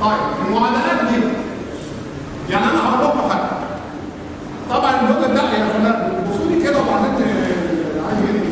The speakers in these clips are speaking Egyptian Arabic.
طيب المعادلات دي يعني انا هقول لكم حاجه طبعا اللغه ده يا فلان بصوا لي كده وبعدين ت- عايز ايه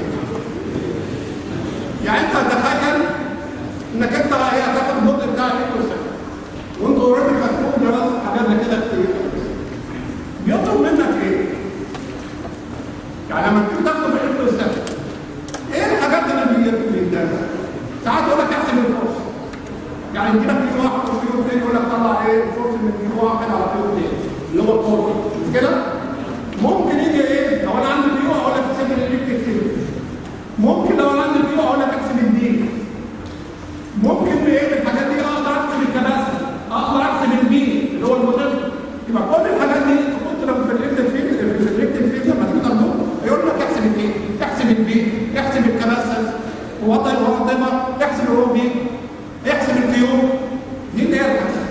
يعني انت تخيل انك انت ايه هتاخد النطق بتاع الانتو وانتوا اوريدي فاكرين دراسه حاجات زي كده كتير بيطلب منك ايه؟ يعني لما تيجي تاخده في الانتو ايه الحاجات اللي بيدرسها؟ ساعات يقول لك احسب الفرص يعني يجي لك في واحد وفي يوم تاني يقول لك طلع ايه الفرص من في واحد على في يوم تاني اللي هو الطول مش كده؟ ممكن يجي ايه؟ لو انا عندي بيو اقول لك احسب لي الالكتريك فيلد ممكن لو انا عندي بيو اقول لك احسب الدين ممكن بايه من الحاجات دي اقدر احسب الكباسه اقدر احسب البي اللي هو الموديل يبقى كل الحاجات دي كنت لما في الالكتريك فيلد في الالكتريك فيلد لما تيجي تاخده يقول لك احسب الايه؟ احسب البي احسب الكباسه وطي وطيبه احسب الروبي احسب الكيو دي اللي هي الحاجات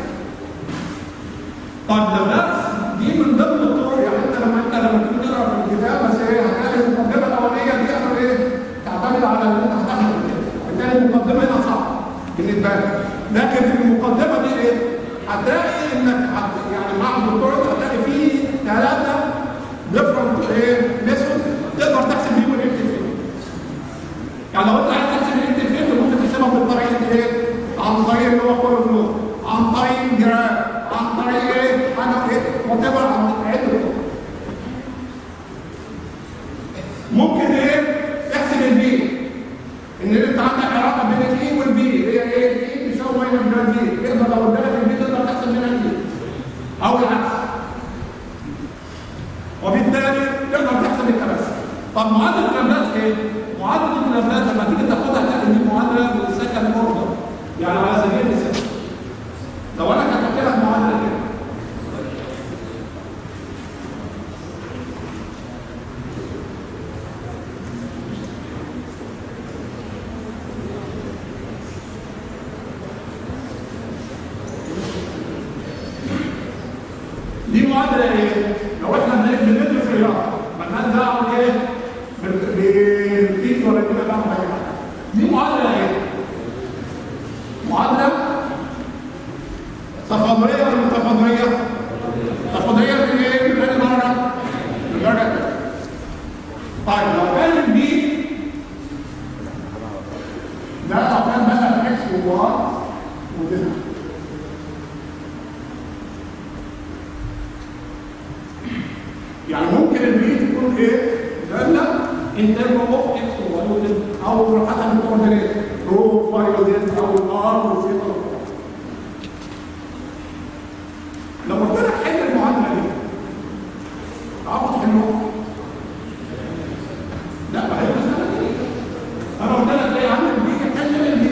طب لو نفس دي من ضمن الطرق يعني انت لما انت لما تيجي تقرا في الكتاب بس ايه هتلاقي المقدمه الاولانيه دي انا ايه تعتمد على اللي انت هتعمل كده بالتالي المقدمه هنا صعبه بالنسبه لك لكن في المقدمه دي ايه هتلاقي انك هت يعني مع الدكتور هتلاقي فيه ثلاثه ديفرنت ايه ميثود تقدر تحسب بيهم الانت فين يعني لو انت عايز تحسب الانت فين ممكن تحسبها بالطريقه ايه عن طريق اللي هو كله عن طريق جراف عن طريق ايه حاجه ايه وتبر عن عدل ممكن ايه تحسب البي ان انت عندك علاقه بين الاي والبي هي ايه الاي تساوي ماينس من البي تقدر لو ادالك البي تقدر تحسب منها البي او العكس وبالتالي تقدر تحسب الكباسه طب معادله الكلامات ايه؟ معادله الكلامات لما تيجي تاخدها تلاقي دي معادله للسكند اوردر يعني على سبيل المثال لو انا كتبت لك معادله كده دي معادله ايه؟ لو احنا بن- بندرس رياضه مالناش دعوه ايه؟ بال- بالفيز ولا كده دعوه باي حاجه. دي معادله ايه؟ معادله تفاضليه ولا مش تفاضليه؟ تفاضليه في ايه؟ في اي درجه؟ في الدرجه الثانيه. طيب لو كان دي ده لو كان مثلا اكس وواي وكده يعني ممكن البي تكون ايه؟ داله ان ترم اوف اكس وواي او حسب الكوردينيت رو فاي وزد او الار وزد لو قلت لك حل المعادله دي تعرفوا تحلوها؟ لا ما هي مساله كده انا قلت لك ايه عندك البي حل البي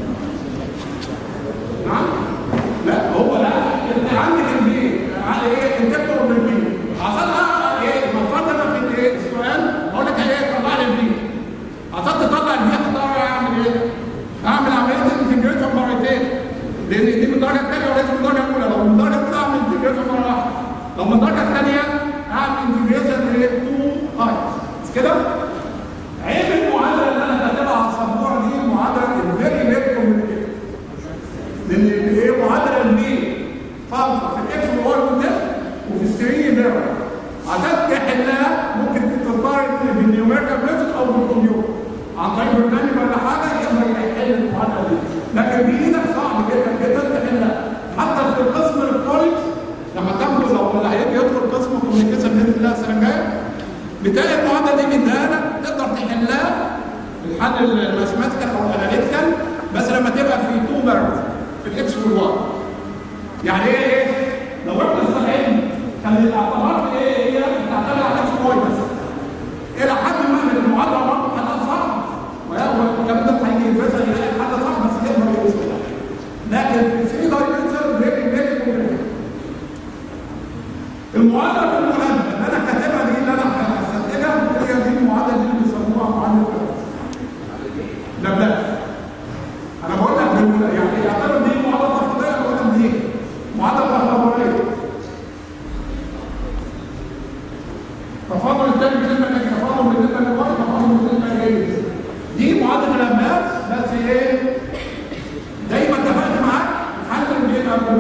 نعم؟ لا هو لا انت عندك البي على ايه؟ انت بتقول البي عشان اعرف ايه؟ المفروض انا في الايه؟ السؤال اقول لك ايه؟ طلع لي البي عشان تطلع البي هتضطر اعمل ايه؟ اعمل عمليه انتجريشن مرتين لان دي من الدرجه الثانيه وليس من الدرجه الاولى لو من الدرجه الاولى اعمل انتجريشن مره واحده لو من الدرجه الثانيه اعمل انتجريشن ايه؟ تو هاي مش كده؟ عيب المعادله اللي انا كاتبها على السبوره دي معادله فيري فيري كومبليكيتد لان ايه معادله البي فانكشن في الاكس والواي والزد وفي الثري فيري عشان تحلها ممكن تضطر بالنيوميريكال ميثود او بالكمبيوتر عن طريق برنامج ولا حاجه يقدر يحل المعادله دي لكن بايدك صعب جدا جدا تحلها حتى في القسم الكوليج لما تاخده لو اللي هيجي يدخل قسم كوميونيكيشن باذن الله السنه الجايه بتلاقي المعادله دي مديها لك تقدر تحلها الحل الماثيماتيكال او الاناليتيكال بس لما تبقى في تو بارز في الاكس والواي يعني ايه ايه لو احنا الصحيحين كان الاعتبار في ايه هي بتعتمد على الاكس والواي بس الى حد ما من المعادله برضه حلها صعب والكلام ده هيجي يدرسها يلاقي الحل صعب بس يقدر يوصل لكن في 3 دايمنشن فيري فيري كومبليكيتد المعادله الاولى اللي انا كاتبها دي اللي انا هستنتجها هي دي المعادله دي اللي بيسموها معادله لابلاس انا بقول لك بال- يعني يعتبر دي معادله تفاضليه بقول لك دي معادله تفاضليه تفاضل الثاني بالنسبه لك تفاضل بالنسبه للواي تفاضل بالنسبه للجيد دي معادله لابلاس بس ايه زي ما اتفقت معاك الحل اللي بيبقى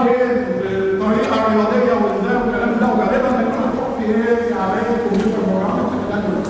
ايه بالطريقه الرياضيه وازاي والكلام ده وغالبا بيكون هتروح في ايه في عمليه الكمبيوتر بروجرامات والكلام ده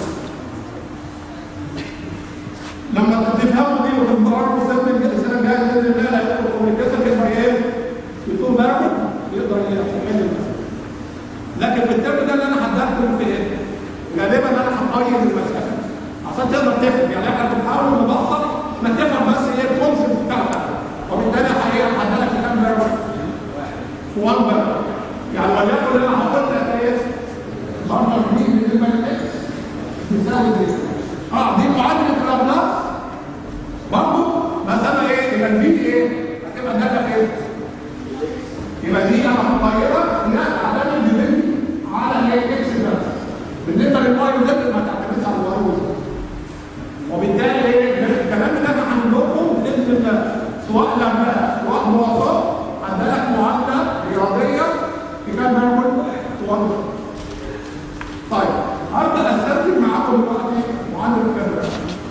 لما تفهموا دي وتتمرنوا السنه السنه الجايه باذن الله هيبقى الكوميونيكيشن يقدر ايه يكون بارد يقدر يحل المسألة. لكن في الترم ده اللي انا حددته في ايه؟ غالبا انا هقيم المساله عشان تقدر تفهم يعني احنا بنحاول نبسط ما تفهم بس ايه الكونسيبت بتاعتك وبالتالي هي هحددك في كام بارد في 1 بارد يعني وليكن انا هقول لك ايه؟ برضه دي بالنسبه للاكس تساوي دي اه دي معادله الابلاط برضه مثلا ايه يبقى الفي ايه هتبقى داتا فين يبقى دي انا هغيرها لا علامه ديبند على الايه اكس ده بالنسبه للواي ده ما تعتمدش على الواي وبالتالي ايه الكلام ده انا هعمل لكم باذن الله سواء لما سواء مواصفات عندك معادله رياضيه في كام نعمل سواء طيب هبدا استخدم معاكم دلوقتي معادله الكاميرا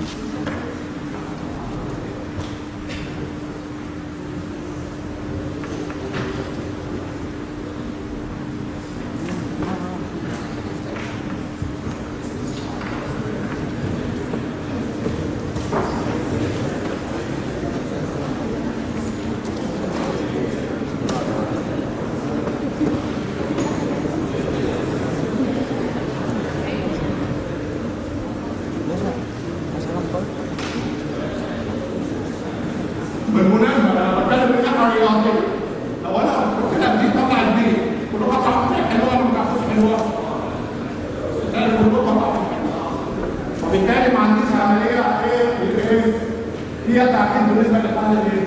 بالمناسبه انا بتكلم بكاميرا رياضيه لو انا كده دي طلع البيت كل قطعه حلوه ولا ما تعرفوش حلوه بالتالي كل قطعه وبالتالي ما عنديش عمليه ايه ايه فيها تعقيد بالنسبه للحل الايه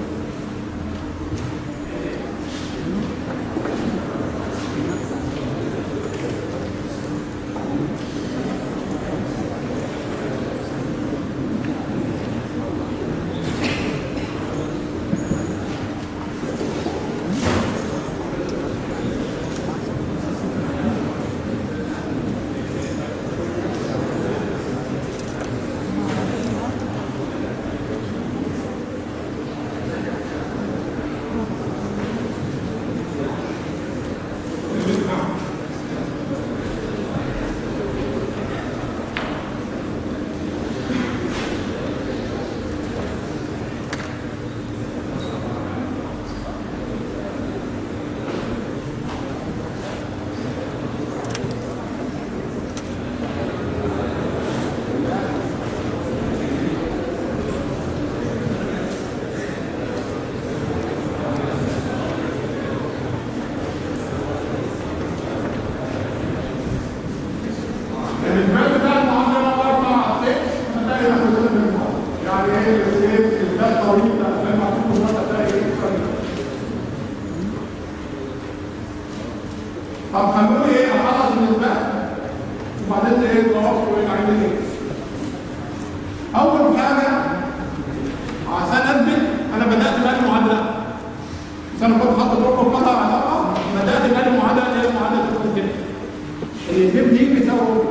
الإجمال بتاع المعادلة أربع ست هتلاقي نحن كل المعادلة يعني إيه الإيه الباب طويل ده لما تكون مرة تلاقي إيه فرق. طب خلوني إيه أخلص من الباب وبعدين إيه نوقف ونعمل إيه أول حاجة عشان أثبت أنا بدأت بقى المعادلة بس أنا كنت حاطط رقم قطع علاقة بدأت بقى المعادلة اللي هي معادلة الكونتين اللي الزب دي بيساوي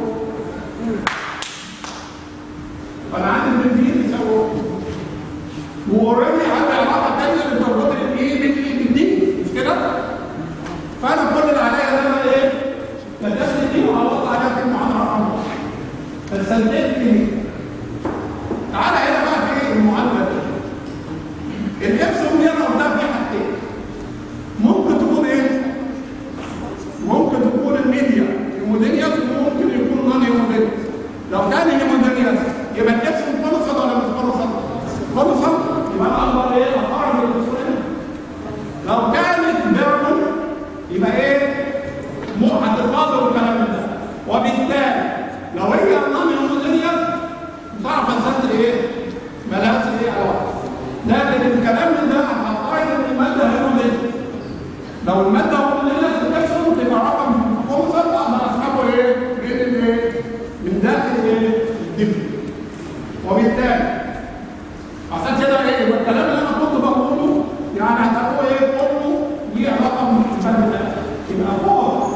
فانا عندي الزب دي بيساوي واوريدي عندي علاقه ثانيه بالضربات الايه بالايه بالدي مش كده؟ فانا كل اللي عليا ان انا ايه؟ بدات دي وعوضت عليها في المعادله رقم واحد فسددت دي تعالى هنا بقى في المعادله دي الابسون دي انا قلتها فيها حاجتين ممكن تكون ايه؟ ممكن تكون الميديا هيمودينيوس وممكن يكون نون هيمودينيوس لو كان هيمودينيوس يبقى الاسم فلسط ولا مش فلسط؟ فلسط يبقى انا اقدر ايه اقرب الانسولين لو كانت بيرمون يبقى ايه؟ مو هتتفاضل والكلام ده وبالتالي لو هي نون هيمودينيوس مش هعرف اسجل ايه؟ ملهاش ايه علاقه لكن الكلام ده هقارن ان الماده هيمودينيوس لو الماده هيمودينيوس بتكسر تبقى رقم خمسه اقدر اسحبه ايه؟ من الايه؟ من داخل ايه؟ الدفن وبالتالي عشان كده ايه يبقى الكلام اللي انا كنت بقوله يعني هتلاقوه ايه كله ليه علاقه بالفن ده يبقى فوق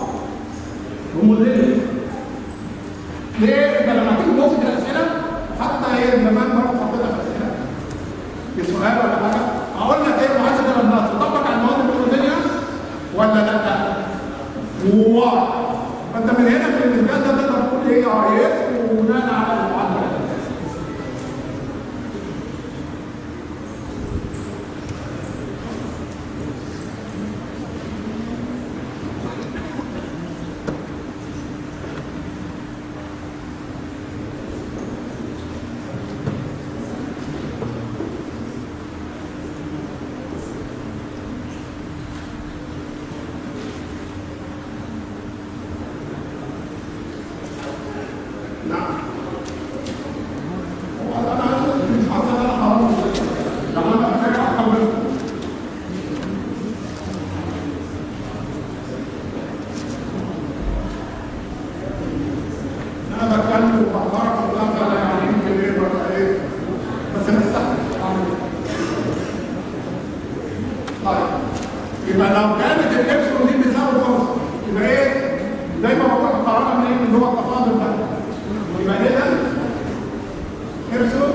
ومدير ليه؟ انت لما تيجي تبص في الاسئله حتى هي زمان برضه ولا لا؟ وواي فانت من هنا في الانجاز ده تقدر تقول ايه اي اس وبناء على المعادله نعم هو انا مش حاطط انا حرام يعني انا محتاج احول انا بتكلم وبعرف اللفظ انا يعني يمكن ايه ولا ايه بس نستحمل اعمل ايه طيب يبقى لو كانت الابسلون دي بتساوي نص يبقى ايه زي ما بقول قررنا من ايه اللي هو التفاضل ده يبقى اذا ابسلون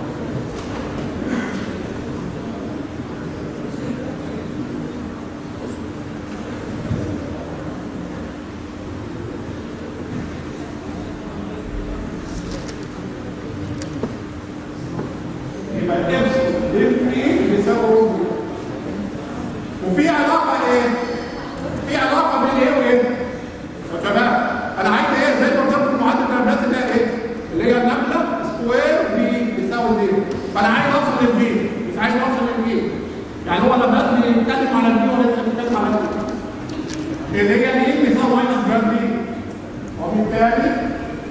يبقى ابسلون دي ايه بيساوي ربع وفي علاقه ايه؟ في علاقه بين ايه وايه؟ يا شباب انا عايز ايه زي ما قلت لكم معادله الناس اللي هي ايه؟ اللي هي النمله سكوير في بيساوي زيرو فانا عايز اوصل للفي مش عايز اوصل للفي يعني هو لما الناس بيتكلم على الفي ولا بيتكلم على الفي اللي هي ايه بيساوي ماينس جرام في وبالتالي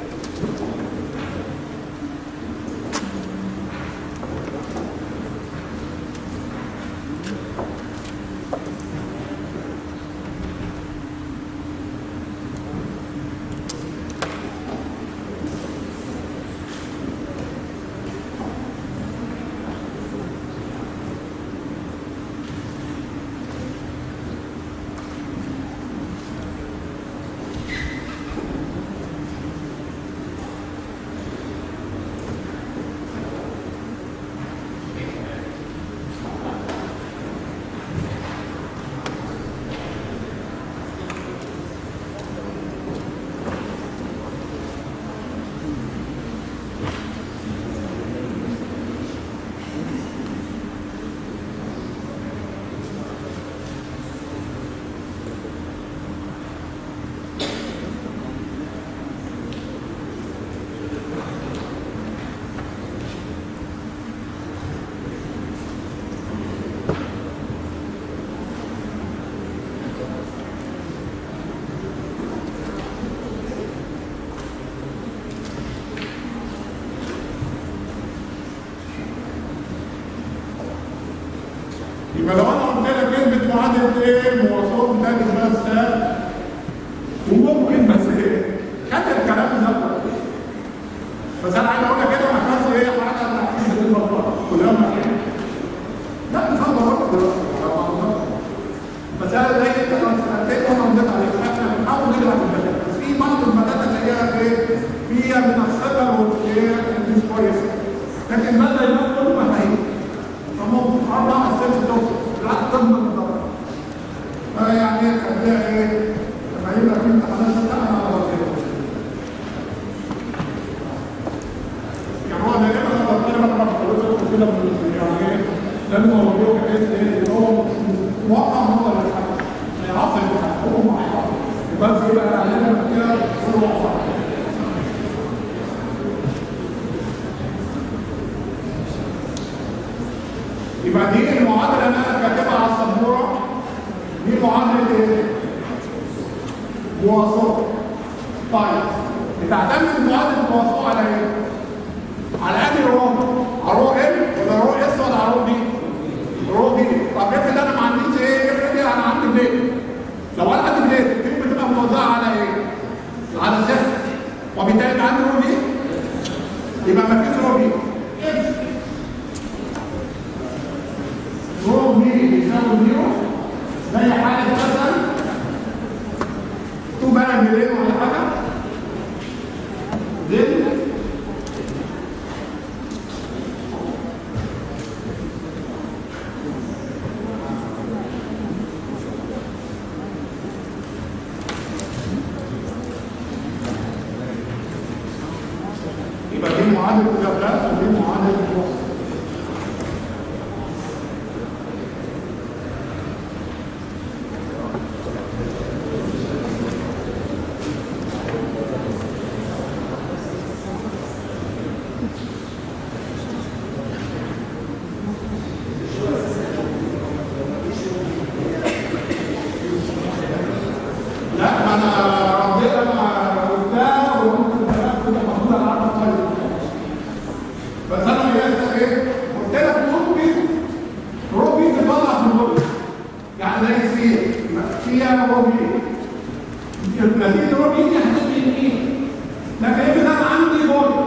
يبقى لو انا قلت لك كلمه معادله ايه مواصلات بتاعت اسمها السال وممكن بس ايه خلي الكلام ده بس انا عايز اقول لك كده ما فيهاش ايه حاجه انا هحكي بالمره كلها مكان لا مش هقدر اقول دلوقتي بس انا زي انت لو سالتني وانا رديت عليك احنا بنحاول نجري على البدات بس في بعض البدات اللي هي ايه فيها من الثقه والايه مش كويسه لكن ماذا يبقى كله مفاهيم فممكن أربع السنس توصل بالعكس تضمن الضرر فيعني خليها ايه لما يبقى في امتحانات بتاعنا على كده يعني هو ده كده انا بتكلم انا بقول كده يعني ايه لان هو بيقول بحيث ايه ان هو موقع هو اللي يتحكم ما يعرفش يتحكم هو ما يعرفش بس يبقى علينا كده كل واحد يبقى دي المعادله اللي انا كاتبها على السبوره دي معادله ايه؟ مواصلات طيب بتعتمد معادله المواصلات على ايه؟ على انهي رو؟ على رو ال ولا رو اس ولا على رو دي؟ رو دي طب افرض انا ما عنديش ايه؟ افرض انا عندي بليت لو انا عندي بليت البليت بتبقى موزعه على ايه؟ على صفر وبالتالي يبقى عندي رو دي يبقى ما فيش رو دي رو دي بيساوي زيرو زي حاله مثلا تو بقى مليون ولا حاجه زين معادله الابلاس ودي معادله الوسط لا ما انا رديت انا قلتها وممكن الكلام كله المفروض انا عارف طيب بس انا ميزت ايه؟ قلت لك ممكن روبي تطلع في الغرب يعني زي السير فيها روبي نتيجه روبي دي هتبقى يمين لكن افرض انا عندي بول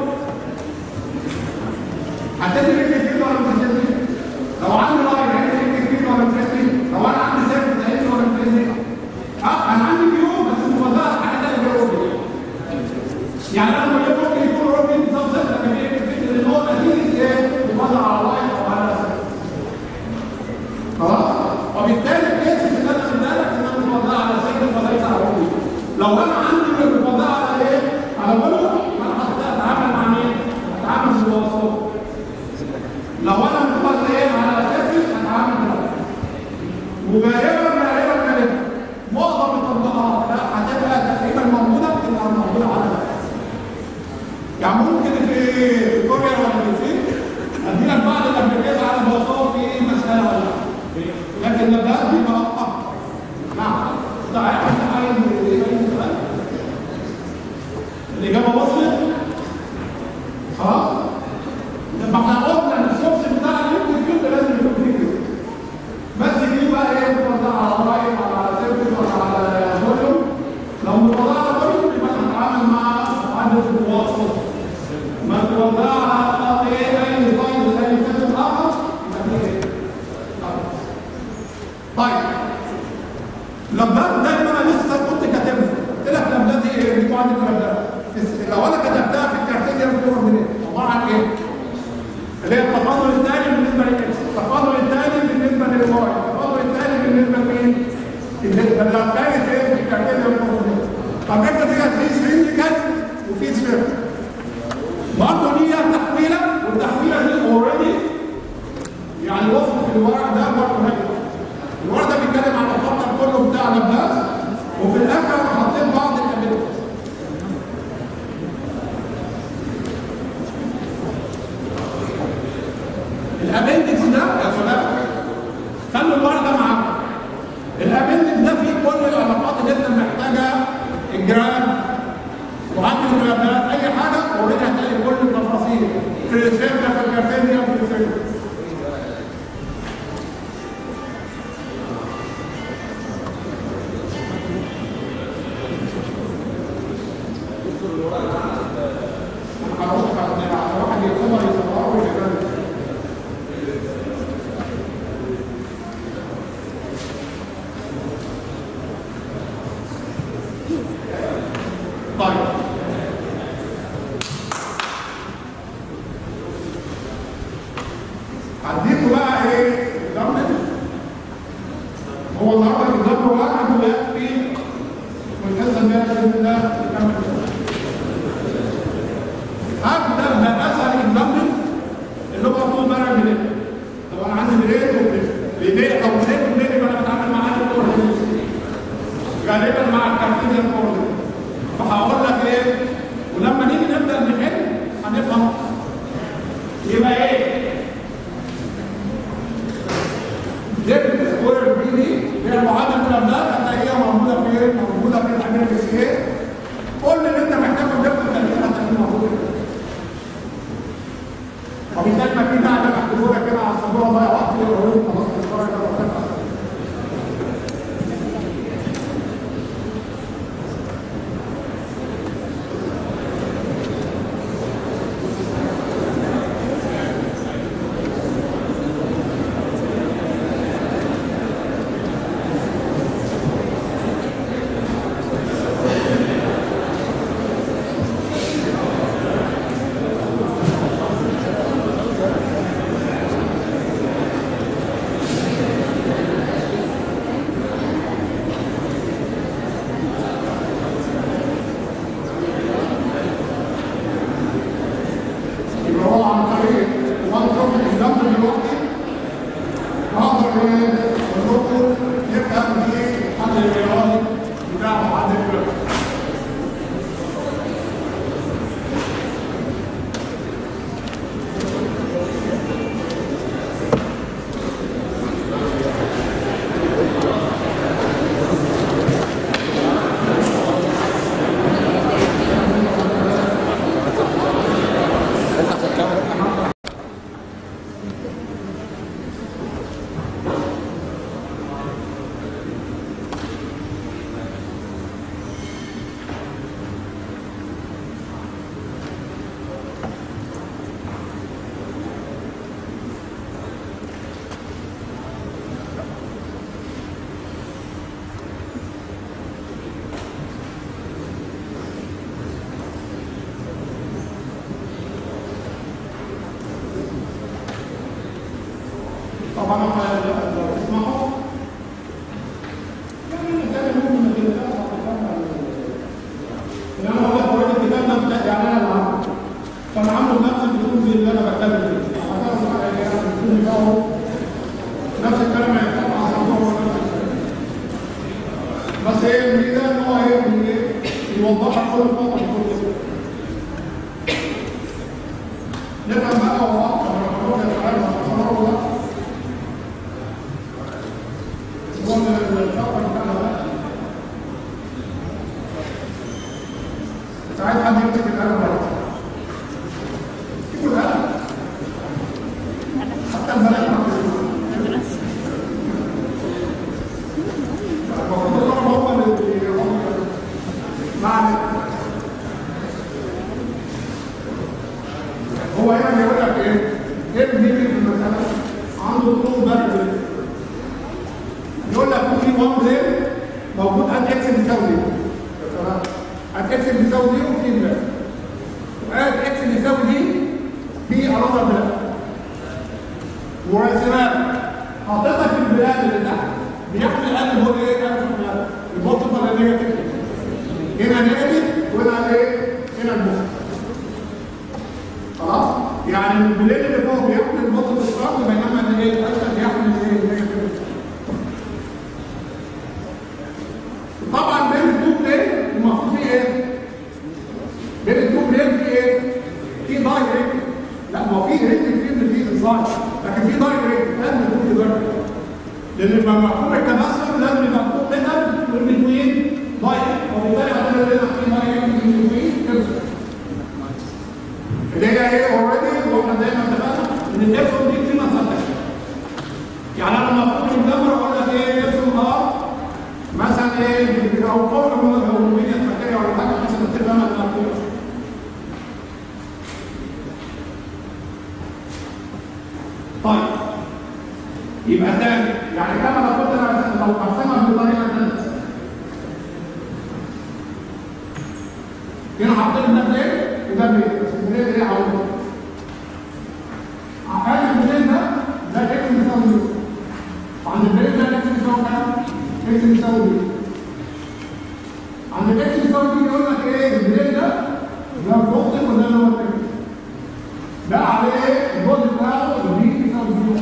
هتدي رجلي كتير ولا مش هتدي؟ لو عندي لاين هتدي رجلي كتير ولا مش هتدي؟ لو انا عندي سيرفس هتدي ولا مش هتدي؟ اه انا عندي بيوم بس مفضله حاجه ثانيه غير روبي يعني انا لما يجي ممكن يكون روبي نظام ثابت لكن هي الفكره ان هو نتيجه ايه؟ مفضل على لاين او على سيرفس خلاص وبالتالي الكيس اللي انا من ذلك ان انا مفضله على سيرفس وليس على روبي لو انا عندي مفضله على ايه؟ على بلوك انا هبدا اتعامل مع مين؟ اتعامل بالوسط لو انا مفضل ايه على سيرفس هتعامل بالوسط وغالبا غالبا غالبا معظم التطبيقات لا هتبقى تقريبا موجوده بتبقى موجوده على ده. يعني ممكن في في كوريا ولا في الصين ادي لك بعض الابلكيشن على الوسط في ايه مساله ولا لا. لكن اللابات دي بقى اكتر نعم ده حد عايز يبين سؤال الاجابه وصلت خلاص لما احنا قلنا ان السورس بتاع اليوتيوب كده لازم يكون فيه كده بس دي بقى ايه متوزعه على رايت ولا على سيرفيس ولا على فوليوم لو متوزعه على فوليوم يبقى هنتعامل مع معادله التواصل ما توزعها على ايه اي سايد زي الكتاب الاخر يبقى دي ايه طيب لمبات زي ما انا لسه كنت كاتبها قلت لك لمبات دي ايه؟ دي معادله لمبات لو انا كتبتها في الكارتيريا كوردينيت عباره عن ايه؟ اللي هي التفاضل الثاني بالنسبه للاكس، التفاضل الثاني بالنسبه للواي، التفاضل الثاني بالنسبه لمين؟ لما كانت ايه في الكارتيريا كوردينيت. طب افرض هي في سفنجكال وفي سفير. برضه ليها تحويله والتحويله دي اوريدي يعني وصف في الورق ده برضه هيك. الورق ده بيتكلم عن الخطر كله بتاع لباس وفي الاخر انا حطيت بعض الابيلتيز. الابندكس ده يا شباب خلوا الورق ده معاكم الابندكس ده فيه كل العلاقات اللي انت محتاجها الجرام معدل الجرامات اي حاجه اوريدي هتلاقي كل التفاصيل في السيرفر في الكارتيريا في السيرفر هروح هروح يصور يصور ويشغل طيب هديكوا بقى ايه الجمل هو النهارده الجمل واحد ويكفي والحصه الجايه باذن الله نكمل هبدا باسهل الجمل اللي هو طول مرة بليد طب انا عندي بليد وبليد بليد او بليد وبليد يبقى انا بتعامل مع عدد غالبا مع الكارتيزيان كوردينيت فهقول لك ايه ولما نيجي نبدا نحل هنفهم يبقى ايه ديب سكوير بي دي هي المعادله الاملاك هتلاقيها موجوده فين موجوده في الحاجات اللي ايه كل اللي انت محتاجه دقه التركيب هتلاقيه موجود وبالتالي ما في داعي تحت لك كده على السبوره ضايع وقت يقول خلاص الصوره كده بالتالي ممكن ما تبقاش هتفهم ان انا اقول لك هو الكتاب ده بتاع يعني انا اللي عامله فانا عامله بنفس الاسلوب اللي انا بتكلم فيه هتعرف بقى يعني انا الاسلوب بتاعه نفس الكلام هيتكلم عن الموضوع هو نفس الكلام بس هي الميزه ان هو ايه إن إيه؟ يوضح لك كل نقطه بكل اسم نفهم بقى هو اكتر من الحروف يا شباب هتصوروا ده هو من الفقره بتاعنا ده ساعات حد يمسك القلم بره يقول القلم حتى البنات ما بيقولوش. المفروض الطلبه هم اللي هم معنى هو هنا بيقول لك ايه؟ ايه بيجي في المساله؟ عنده طول برد يقول لك في وان بلين موجود اد اكس بيساوي دي اد اكس بيساوي دي وفي بلاد واد اكس بيساوي دي في انظر بلاد ورسمات حاططها في البلاد اللي تحت بيحمل قلب هو ايه؟ قلب في البلاد البوزيتيف ولا النيجاتيف؟ هنا نيجاتيف وهنا ايه؟ هنا البوزيتيف خلاص؟ يعني البلاد اللي فوق بيحمل البوزيتيف ستارت بينما اللي ايه؟ الاسفل بيحمل ايه؟ النيجاتيف طبعا بين التو بلين المفروض في ايه؟ بين التو بلين في ايه؟ في دايركت لا ما هو في ريتنج فيلد في انسايد لكن في دايركت لازم يكون في دايركت لان لما مفهوم التناسل لازم يبقى فوق كده والبتوين دايركت وبالتالي عندنا هنا في دايركت بتوين كده اللي هي ايه اوريدي واحنا دايما اتفقنا ان الاف دي قيمه ثابته يعني انا لما اقول الجبر اقول لك ايه اف ار مثلا ايه او فوق الهوموجينيوس ماتيريال ولا حاجه مثلا تفهم الموضوع طيب يبقى تاني يعني كما لو كنت انا لو قسمها بطريقه ثانيه هنا حاطين ده ايه وده ايه بس ده ايه عاوز عقال البلين ده ده اكس بيساوي ايه عند البلين ده اكس بيساوي كام؟ اكس بيساوي ايه عند الاكس بيساوي دي يقول لك ايه البلين ده ده بوزيتيف وده اللي هو التكس ده عليه الجهد بتاعه البي بيساوي زيرو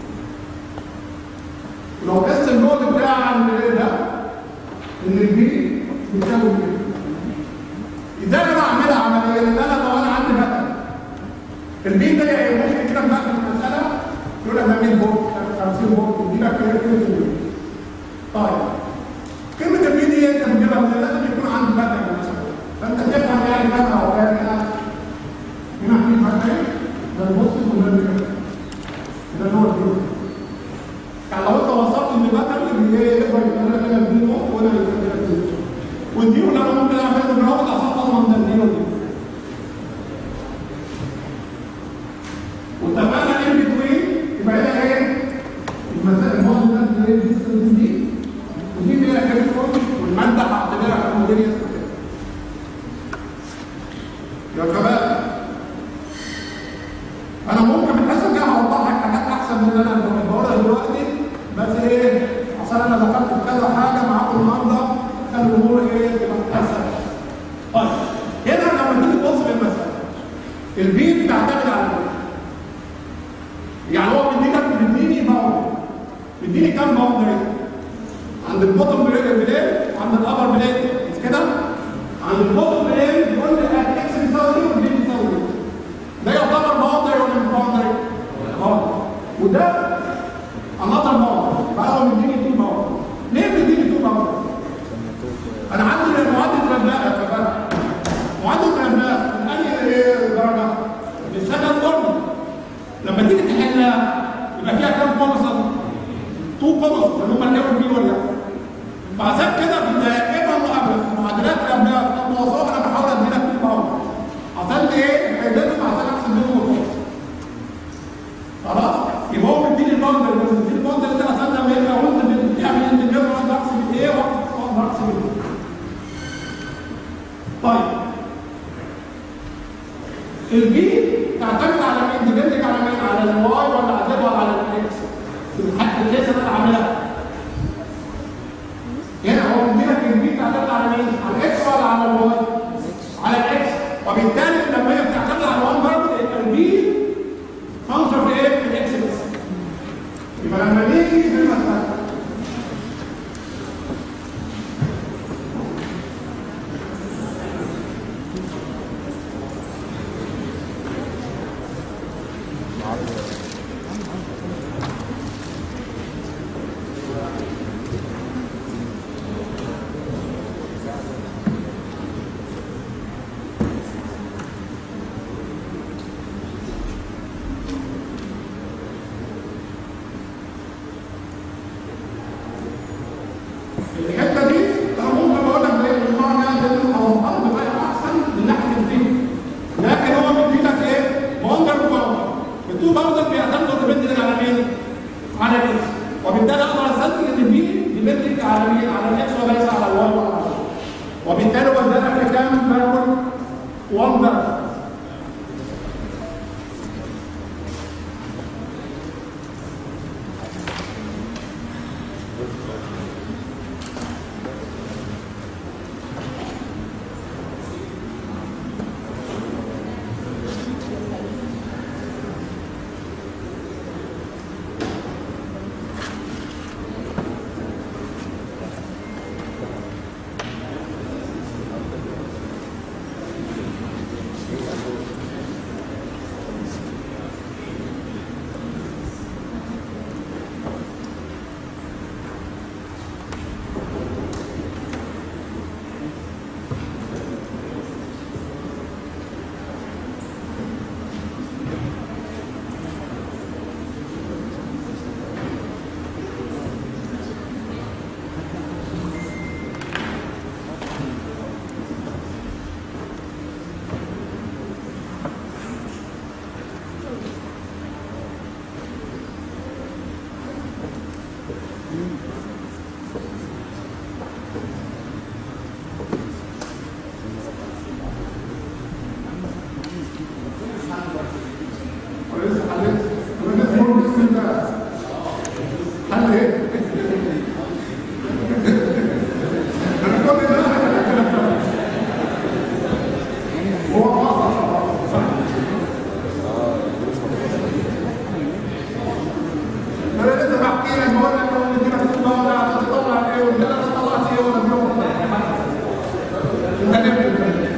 لو قست الجهد بتاع الايه ده ان البي بيساوي زيرو ازاي انا اعملها عمليا ان انا لو انا عندي مثلا البي ده يعني ممكن كده بقى في المساله يقول لك ده 100 فولت 50 فولت يدي لك كده كده طيب كلمه البي دي انت بتجيبها من لازم يكون عندي مثلا مثلا فانت تفهم يعني مثلا او يعني هنا هنا في مثلا ده البوست وده اللي ده اللي هو البي يعني لو انت وصلت للمثل اللي هي يقدر يبقى لك هنا البي نوت وهنا يبقى لك البي نوت والديو اللي انا ممكن اعمله بالراوند عشان اضمن ده الديو دي واتفقنا ان بتوين يبقى هنا ايه؟ المسائل الموضوع ده اللي هي دي دي ودي اللي هي كابيتال والماده هعتبرها هوموجينيوس يا شباب انا ممكن من حيث كده هوضح لك حاجات احسن من اللي انا بقولها دلوقتي بس ايه عشان انا دخلت في كذا حاجه معاكم النهارده كان الامور ايه تبقى اسهل طيب هنا لما تيجي تبص للمساله البي بتعتمد على ايه؟ يعني هو بيديك بيديني باوندري بيديني كام باوندري؟ عند البوتوم بلين وعند الابر بلين مش كده؟ عند البوتوم بلين بيقول لي اكس بيساوي ايه والبي بيساوي ايه؟ ده يعتبر باوندري ولا مش باوندري؟ باوندري وده انظر باوندري يبقى هو مديني تو باوندري ليه مديني تو باوندري؟ انا عندي معدل رباء يا شباب معدل رباء من اي درجه؟ بالسكند اوردر لما تيجي تحلها يبقى فيها كام كونسل؟ تو كونسل اللي هم الاول بي ولا فعشان كده في دائما مقابله في معادلات الابناء المواصفات انا بحاول ادي لك تو باوندري عشان ايه؟ حلتهم عشان احسب منهم الكونسل خلاص؟ يبقى هو مديني الباوندري بس مديني الباوندري ده عشان لما يبقى وانت بتعمل انت واحد احسب ايه واحد احسب ايه طيب البي تعتمد على مين؟ ديبندك على مين؟ على الواي ولا على الزد ولا على الاكس؟ في الحاجه الكيس اللي انا عاملها هنا هو البي بتعتمد على مين؟ على الاكس ولا على الواي؟ على الاكس وبالتالي لما هي بتعتمد على الوان برضه يبقى البي فانكشن في ايه؟ في الاكس بس يبقى لما نيجي في المسألة الحته دي انا ممكن اقول لك ايه المعنى ده او الارض بقى احسن من ناحيه الفيل لكن هو بيديلك ايه؟ باوندر وباوندر التو باوندر بيعتمدوا ديبندنج على مين؟ على الاكس وبالتالي اقدر استنتج ان البي ديبندنج على مين؟ على الاكس وليس على الواي ولا على الواي وبالتالي وزنها في كام باكل؟ 1 باكل ولسه حليت انا لسه بقول بسم الله حل ايه؟ انا كل ده هو فاصل انا لسه بحكي لك بقول لك لو انت هتطلع ولا هتطلع ايه ولا انا طلعت ايه ولا اليوم انت نمت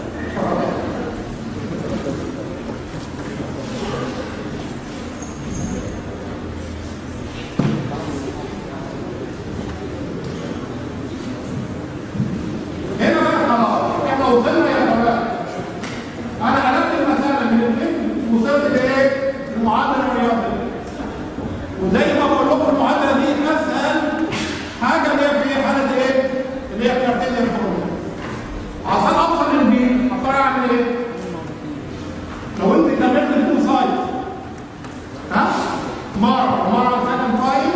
هنا بقى خلاص احنا وصلنا يا شباب انا قلبت المساله من الفهم وصلت لايه؟ المعادله الرياضيه وزي ما بقول لكم المعادله دي اسهل حاجه اللي هي في حاله ايه؟ اللي هي كارتيزيان فورمولا عشان اوصل للبي هضطر اعمل ايه؟ لو انت كملت التو سايد ها؟ مره مره سكند تايم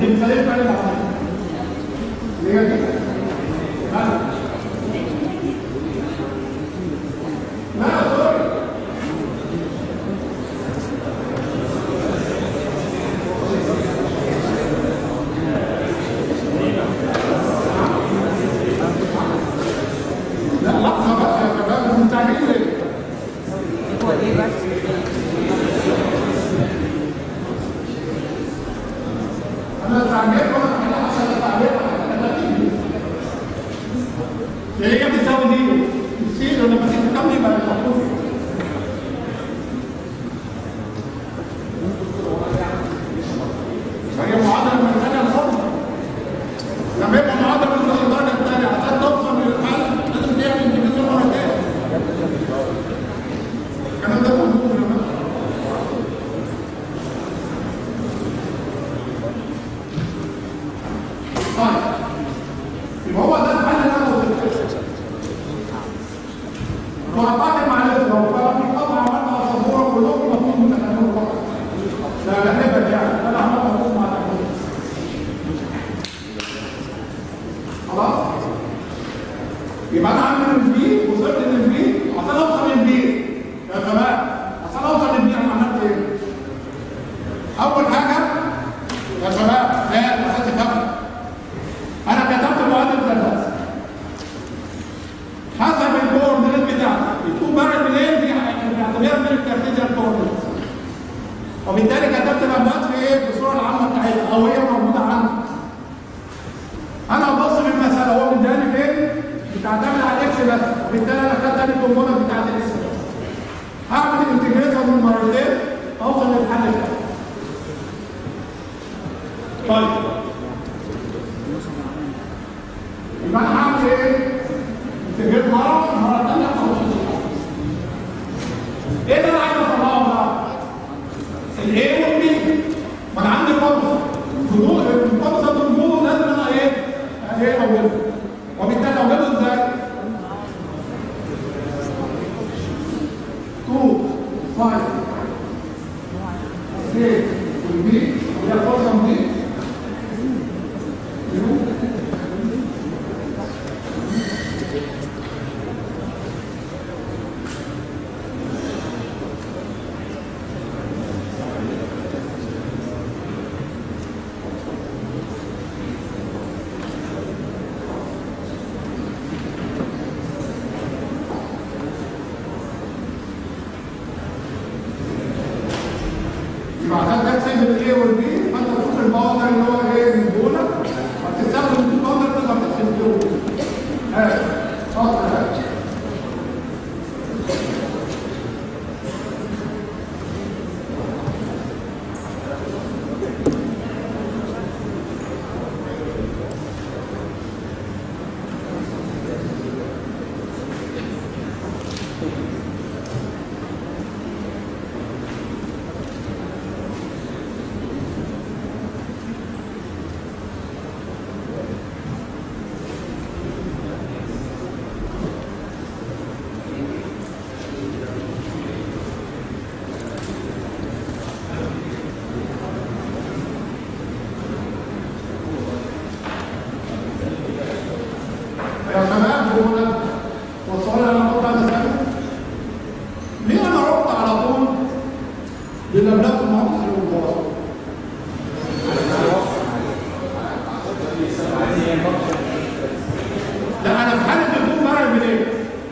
المثاليه فعلا اللي عملها اللي هي دي لا لا سوري لا لحظه بقى يا شباب انتوا مستعجلين ليه؟ هو ايه بس انا استعجلت وانا كمان عشان استعجلت اللي هي بتساوي زيرو الزيرو لما تيجي تكمل يبقى المفروض فهي معادله من الثانيه الفضل لما يبقى معادله من الدرجه الثانيه عشان توصل للحل لازم تعمل انتجريشن مرتين الكلام ده موجود يا جماعه طيب يبقى هو ده الحل اللي انا قلته وأعتقد معلش لو في قطعة عملنا صبورة كلهم مطلوب من تكلم فقط. لا لا هبل يعني أنا عملت مطلوب مع تكلم. خلاص؟ يبقى أنا عامل البي وصلت للبي عشان أوصل للبي يا شباب عشان أوصل للبي أنا عملت إيه؟ أول حاجة يا شباب لا عشان تفهم أنا كتبت المعادلة ثلاثة حسب الكوردينيت بتاعتك يكون بره منين دي بنعتبرها من الكارتيجن كوردينيت وبالتالي كتبت الاملاك في ايه في الصوره العامه بتاعتها او هي موجوده عندي انا ابص للمساله هو مداني فين بتعتمد على الاكس بس وبالتالي انا خدت ادي الكومبوننت بتاعت الاكس بس هعمل الانتجريشن من مرتين اوصل للحل بتاعي طيب يبقى انا هعمل ايه؟ تجيب مرة مرة تانية خلاص ايه اللي انا عايز اطلعه بقى؟ الايه والبي ما انا عندي قبضة فضول القبضة دول فضول لازم انا ايه؟ ايه اوجده وبالتالي اوجده ازاي؟ 2 5 6 والبي اللي هي القبضة دي يبقى عشان تحسب الاي والبي فانت تشوف الباودر اللي هو ايه من دول هتستخدم الباودر تقدر تحسب له ها اتفضل ها يا شباب دول وصلنا لنقطة مسألة ليه أنا رحت على طول للأبناء المصري والمواصل؟ لا أنا في حالة الكون مرة البريك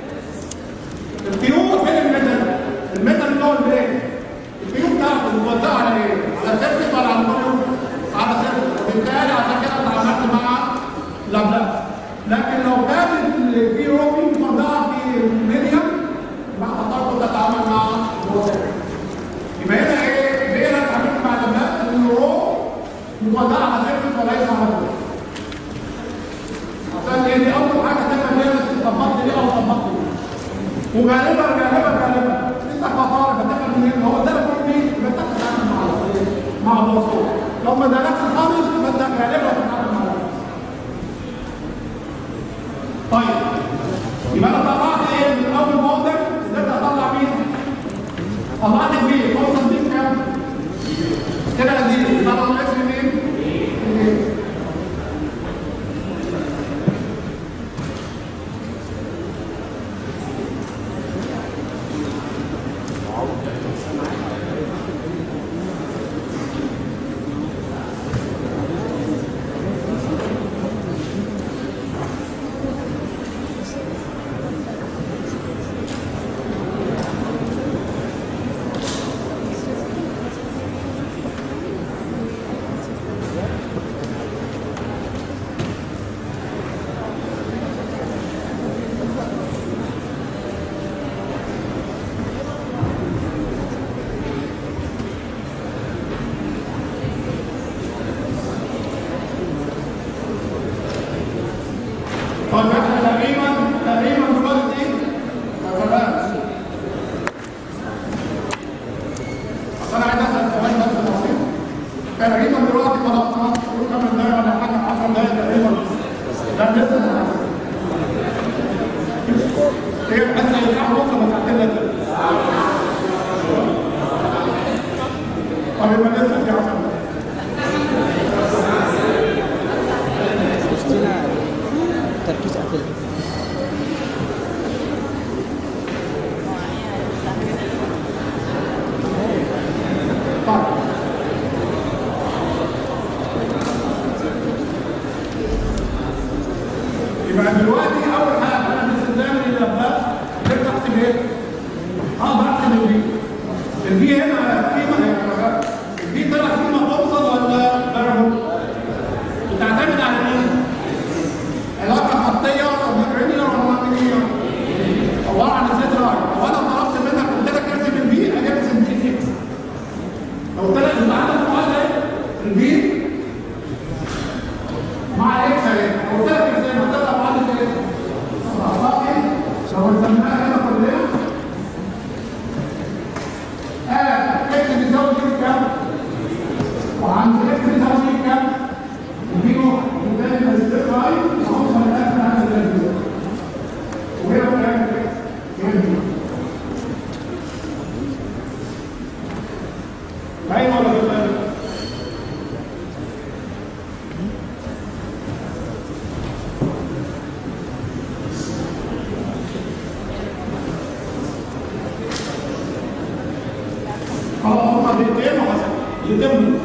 القيود فين الميتال؟ الميتال اللي هو البريك القيود بتاعته متوزعة على إيه؟ على سيرفس ولا على كله؟ على سيرفس وبالتالي عشان كده اتعاملت مع الأبناء لكن لو كانت في روبي متوزعة في ميديم يبقى هتضطر تتعامل مع الوسائل يبقى هنا ايه؟ ليه انا اتعاملت مع الابناء ان الرو متوزعة على سيرفس وليس على كله عشان ايه دي اول حاجه تفهم هي طبقت دي او طبقت دي وغالبا غالبا غالبا انت كفاره بتفهم منين هو ده الروبي يبقى انت بتتعامل مع مع الوصول لو ما دركش خالص يبقى انت غالبا بتتعامل مع الوصول طيب يبقى انا طلعت ايه من اول موضع قدرت اطلع مين؟ طلعت كبير فرصه دي كام؟ كده زيرو يبقى انا ناقص لي مين؟ دلوقتي خلاص خلاص قول خمس دقايق ولا حاجه 10 دقايق تقريبا لا لسه هي الحصه يفتحوا نص ولا ساعتين لا طب يبقى لسه في 10 دقايق وسطنا تركيز قتل طيب يبقى دلوقتي اول حاجه انا باستخدام اللابات قدرت احسب ايه؟ اه بحسب الفي الفي هنا قيمه هي الفي طلع قيمه توصل ولا ضربه؟ بتعتمد على ايه؟ علاقه خطيه ولا لينير ولا لينير؟ عباره عن سيت لاين لو انا طلبت منك قلت لك ارسم الفي اجي ارسم الفي اكس لو قلت لك انت عندك سؤال ايه؟ الفي مع اكس اهي لو قلت لك ازاي ما تطلع معاك ايه؟ لو رسمناها هنا كلنا اه اكس بيساوي جيب كام؟ وعند اكس بيساوي جيب كام؟ وفي نقطة وده الستيب لاين هوصل لآخر هذا الفيديو وهنا في الآخر هي دي باين ولا مش باين؟ خلاص هما دقيقتين وحسن يتم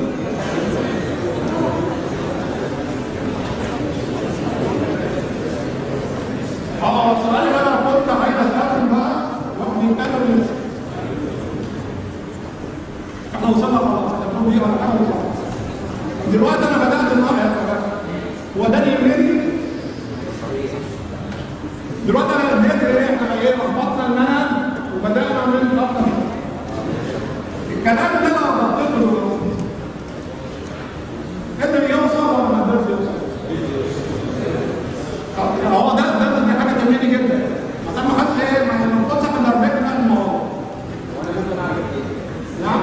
اه السؤال اللي انا كنت عايز اساله بقى واحد يتكلم لسه احنا وصلنا خلاص احنا بنقول ايه ولا حاجه وصلنا. دلوقتي انا بدات النهار يا شباب هو ده اللي يملي دلوقتي انا المتر ايه احنا ايه ربطنا المنهج وبدانا من خط الكلام اللي انا ربطته دلوقتي قدر يوصل ولا ما قدرش يوصل؟ طب هو ده ده دي حاجه تهمني جدا بس انا ما خدش ايه ما ننقصها من 40 كان الموضوع نعم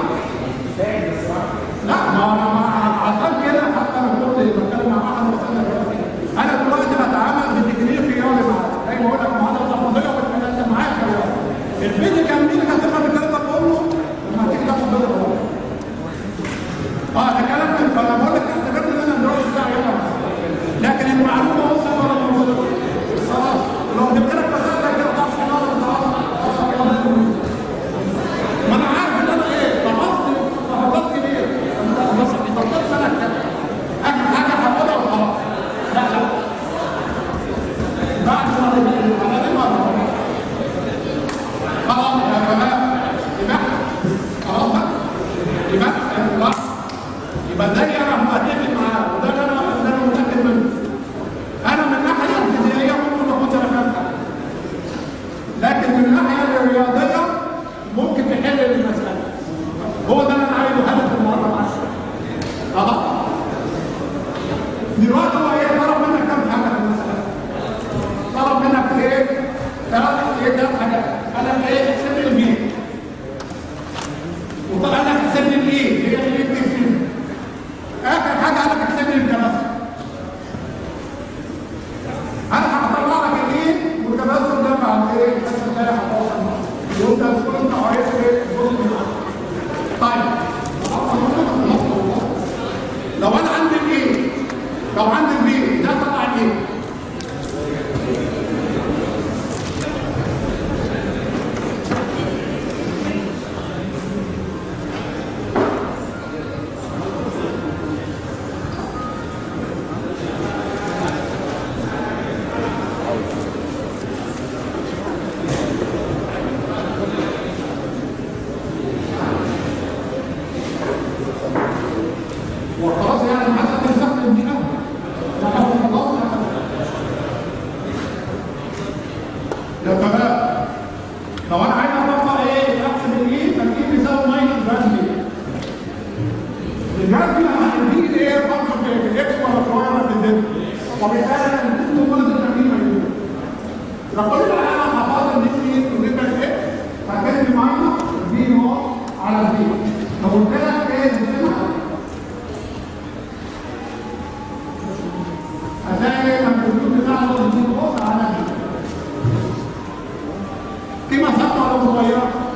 لا ما انا ما عشان كده حتى انا كنت بتكلم مع احد وسائل دلوقتي انا دلوقتي بتعامل بتكنيك رياضي مع زي ما بقول لك معادله تفاضليه وانت معايا في الرياضه الفيديو كان مين هتفهم الكلام ده كله لما هتيجي تاخد دور اه ده كلام من فانا بقول لك اعتبرت ان انا الدراسه بتاعي يلا لكن المعلومه وصلت ولا ما وصلتش؟ خلاص لو جبت لك مسألة كده تعرف خلاص خلاص ما انا عارف ان انا ايه طفصت طفصت ليه؟ انت بس طفصت انا كده اخر حاجه هاخدها وخلاص لا لا بعد ما انا دي ما خلاص يا شباب يبقى خلاص بقى يبقى خلاص يبقى ده انا متفق معاه وده اللي انا ده انا متاكد منه انا من الناحيه الفيزيائيه ممكن اكون انا فاهم حاجه لكن من الناحيه الرياضيه ممكن تحل المساله هو ده اللي انا عايزه هدف النهارده معاك خلاص دلوقتي هو ايه طلب منك كام حاجه في المساله طلب منك ايه ثلاث ايه ثلاث حاجات انا ايه احسب لي البي وطلع لك احسب لي الايه هي اللي بتكتب اخر حاجه قال لك احسب لي التناسب انا هطلع لك الايه والتبسم ده مع ايه التبسم ده هتوصل وانت تكون انت قريت ايه الجزء ده. طيب لو انا عندي الايه لو عندي البي ده طلع الايه وخلاص يعني حتى تستخدم دي قبل لكن خلاص يا شباب لو انا عايز اطبق ايه احسب الايه فالايه بيساوي ماينس جراس بي الجراس بي انا هديك ايه فانكشن في في الاكس ولا في الواي ولا في الزد وبالتالي انا كنت مولد التمرين موجود لو قلت انا هفاضل دي في بالنسبه للاكس فكان ماينس بي نوت على بي لو قلت لك ايه صغيره